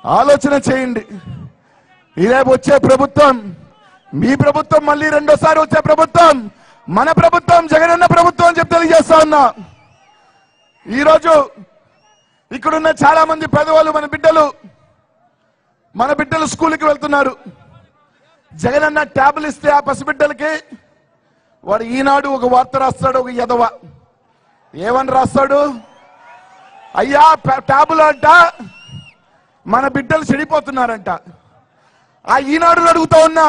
ఆలోచన చేయండి ఇదే వచ్చే ప్రభుత్వం మీ ప్రభుత్వం మళ్ళీ రెండోసారి వచ్చే ప్రభుత్వం మన ప్రభుత్వం జగనన్న ప్రభుత్వం అని చెప్పి తెలియజేస్తా ఉన్నా ఈరోజు ఇక్కడున్న చాలా మంది పేదవాళ్ళు మన బిడ్డలు మన బిడ్డలు స్కూల్కి వెళ్తున్నారు జగనన్న ట్యాబ్లు ఇస్తే ఆ పసిబిడ్డలకి వాడు ఈనాడు ఒక వార్త రాస్తాడు ఒక ఎదవ ఏమని రాస్తాడు అయ్యా ప- ట్యాబులు అంట మన బిడ్డలు చెడిపోతున్నారంట ఆ ఈనాడు అడుగుతా ఉన్నా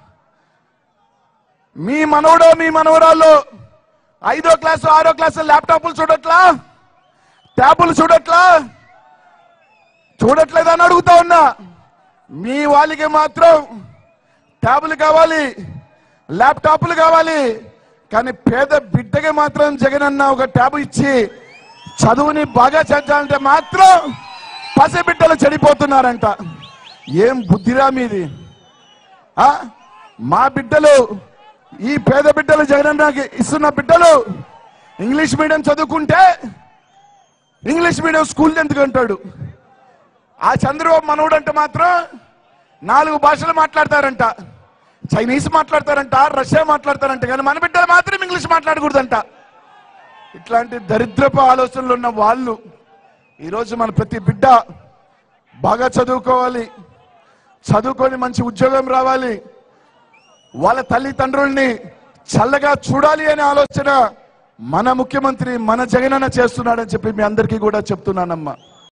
మీ మనవడో మీ మనవరాళ్ళు ఐదో క్లాసు ఆరో క్లాసు ల్యాప్టాప్లు చూడట్లా ట్యాబులు చూడట్లా చూడట్లేదని అడుగుతా ఉన్నా మీ వాళ్ళకి మాత్రం ట్యాబులు కావాలి ల్యాప్టాప్లు కావాలి కానీ పేద బిడ్డకి మాత్రం జగన్ అన్న ఒక ట్యాబ్ ఇచ్చి చదువుని బాగా చదవాలంటే మాత్రం పసి బిడ్డలు చెడిపోతున్నారంట ఏం బుద్ధిరా మీది ఆ? మా బిడ్డలు ఈ పేద బిడ్డలు జగనన్నకి ఇస్తున్న బిడ్డలు ఇంగ్లీష్ మీడియం చదువుకుంటే ఇంగ్లీష్ మీడియం స్కూల్ ఎందుకు అంటాడు ఆ చంద్రబాబు మనవుడు అంటే మాత్రం నాలుగు భాషలు మాట్లాడతారంట చైనీస్ మాట్లాడతారంట రష్యా మాట్లాడతారంట కానీ మన బిడ్డలు మాత్రం ఇంగ్లీష్ మాట్లాడకూడదంట ఇట్లాంటి దరిద్రపు ఆలోచనలు ఉన్న వాళ్ళు ఈరోజు మన ప్రతి బిడ్డ బాగా చదువుకోవాలి చదువుకొని మంచి ఉద్యోగం రావాలి వాళ్ళ తల్లిదండ్రుల్ని చల్లగా చూడాలి అనే ఆలోచన మన ముఖ్యమంత్రి మన జగనన్న చేస్తున్నాడని చెప్పి మీ అందరికీ కూడా చెప్తున్నానమ్మా